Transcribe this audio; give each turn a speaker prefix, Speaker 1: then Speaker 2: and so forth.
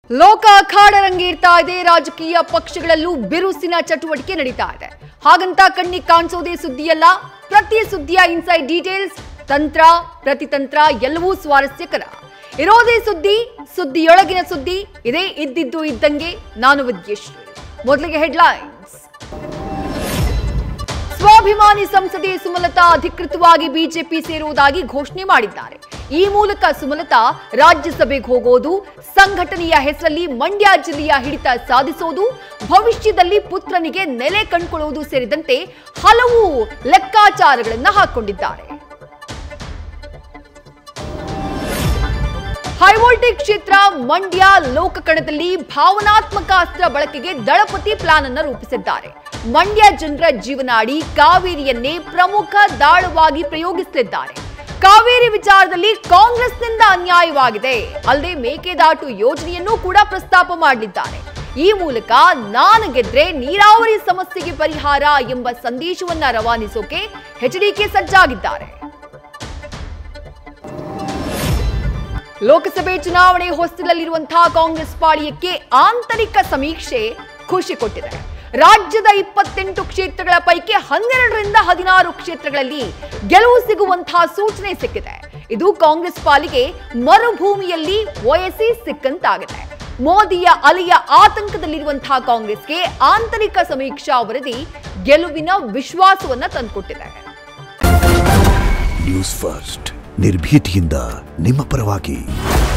Speaker 1: ಲೋಕ ಅಖಾಡ ರಂಗೇರ್ತಾ ಇದೆ ರಾಜಕೀಯ ಪಕ್ಷಗಳಲ್ಲೂ ಬಿರುಸಿನ ಚಟುವಟಿಕೆ ನಡೀತಾ ಇದೆ ಹಾಗಂತ ಕಣ್ಣಿಗೆ ಕಾಣಿಸೋದೇ ಸುದ್ದಿಯಲ್ಲ ಪ್ರತಿ ಸುದ್ದಿಯ ಇನ್ಸೈಡ್ ಡೀಟೇಲ್ಸ್ ತಂತ್ರ ಪ್ರತಿತಂತ್ರ ಎಲ್ಲವೂ ಸ್ವಾರಸ್ಯಕರ ಇರೋದೇ ಸುದ್ದಿ ಸುದ್ದಿಯೊಳಗಿನ ಸುದ್ದಿ ಇದೇ ಇದ್ದಿದ್ದು ಇದ್ದಂಗೆ ನಾನು ವಿದ್ಯಶ್ರೀ ಮೊದಲಿಗೆ ಹೆಡ್ಲೈನ್ಸ್ ಸ್ವಾಭಿಮಾನಿ ಸಂಸದೆ ಸುಮಲತಾ ಅಧಿಕೃತವಾಗಿ ಬಿಜೆಪಿ ಸೇರುವುದಾಗಿ ಘೋಷಣೆ ಮಾಡಿದ್ದಾರೆ ಈ ಮೂಲಕ ಸುಮಲತಾ ರಾಜ್ಯಸಭೆಗೆ ಹೋಗೋದು ಸಂಘಟನೆಯ ಹೆಸರಲ್ಲಿ ಮಂಡ್ಯ ಜಿಲ್ಲೆಯ ಹಿಡಿತ ಸಾಧಿಸೋದು ಭವಿಷ್ಯದಲ್ಲಿ ಪುತ್ರನಿಗೆ ನೆಲೆ ಕಂಡುಕೊಳ್ಳುವುದು ಸೇರಿದಂತೆ ಹಲವು ಲೆಕ್ಕಾಚಾರಗಳನ್ನು ಹಾಕೊಂಡಿದ್ದಾರೆ ಹೈವೋಲ್ಟೇಜ್ ಕ್ಷೇತ್ರ ಮಂಡ್ಯ ಲೋಕಕಣದಲ್ಲಿ ಭಾವನಾತ್ಮಕ ಅಸ್ತ್ರ ಬಳಕೆಗೆ ದಳಪತಿ ಪ್ಲಾನ್ ಅನ್ನು ರೂಪಿಸಿದ್ದಾರೆ ಮಂಡ್ಯ ಜನರ ಜೀವನಾಡಿ ಕಾವೇರಿಯನ್ನೇ ಪ್ರಮುಖ ದಾಳವಾಗಿ ಪ್ರಯೋಗಿಸಲಿದ್ದಾರೆ ಕಾವೇರಿ ವಿಚಾರದಲ್ಲಿ ಕಾಂಗ್ರೆಸ್ನಿಂದ ಅನ್ಯಾಯವಾಗಿದೆ ಅಲ್ಲದೆ ಮೇಕೆದಾಟು ಯೋಜನೆಯನ್ನು ಕೂಡ ಪ್ರಸ್ತಾಪ ಮಾಡಲಿದ್ದಾರೆ ಈ ಮೂಲಕ ನಾನು ಗೆದ್ರೆ ನೀರಾವರಿ ಸಮಸ್ಯೆಗೆ ಪರಿಹಾರ ಎಂಬ ಸಂದೇಶವನ್ನ ರವಾನಿಸೋಕೆ ಎಚ್ಡಿಕೆ ಸಜ್ಜಾಗಿದ್ದಾರೆ ಲೋಕಸಭೆ ಚುನಾವಣೆ ಹೊಸ್ತಿಲಲ್ಲಿರುವಂತಹ ಕಾಂಗ್ರೆಸ್ ಪಾಳ್ಯಕ್ಕೆ ಆಂತರಿಕ ಸಮೀಕ್ಷೆ ಖುಷಿ ಕೊಟ್ಟಿದೆ ರಾಜ್ಯದ ಇಪ್ಪತ್ತೆಂಟು ಕ್ಷೇತ್ರಗಳ ಪೈಕಿ ಹನ್ನೆರಡರಿಂದ ಹದಿನಾರು ಕ್ಷೇತ್ರಗಳಲ್ಲಿ ಗೆಲುವು ಸಿಗುವಂತಹ ಸೂಚನೆ ಸಿಕ್ಕಿದೆ ಇದು ಕಾಂಗ್ರೆಸ್ ಪಾಲಿಗೆ ಮರುಭೂಮಿಯಲ್ಲಿ ವಯಸ್ಸಿ ಸಿಕ್ಕಂತಾಗಿದೆ ಮೋದಿಯ ಅಲೆಯ ಆತಂಕದಲ್ಲಿರುವಂತಹ ಕಾಂಗ್ರೆಸ್ಗೆ ಆಂತರಿಕ ಸಮೀಕ್ಷಾ ವರದಿ ಗೆಲುವಿನ ವಿಶ್ವಾಸವನ್ನ ತಂದುಕೊಟ್ಟಿದೆ
Speaker 2: ನ್ಯೂಸ್ ಫಸ್ಟ್ ನಿರ್ಭೀತಿಯಿಂದ ನಿಮ್ಮ ಪರವಾಗಿ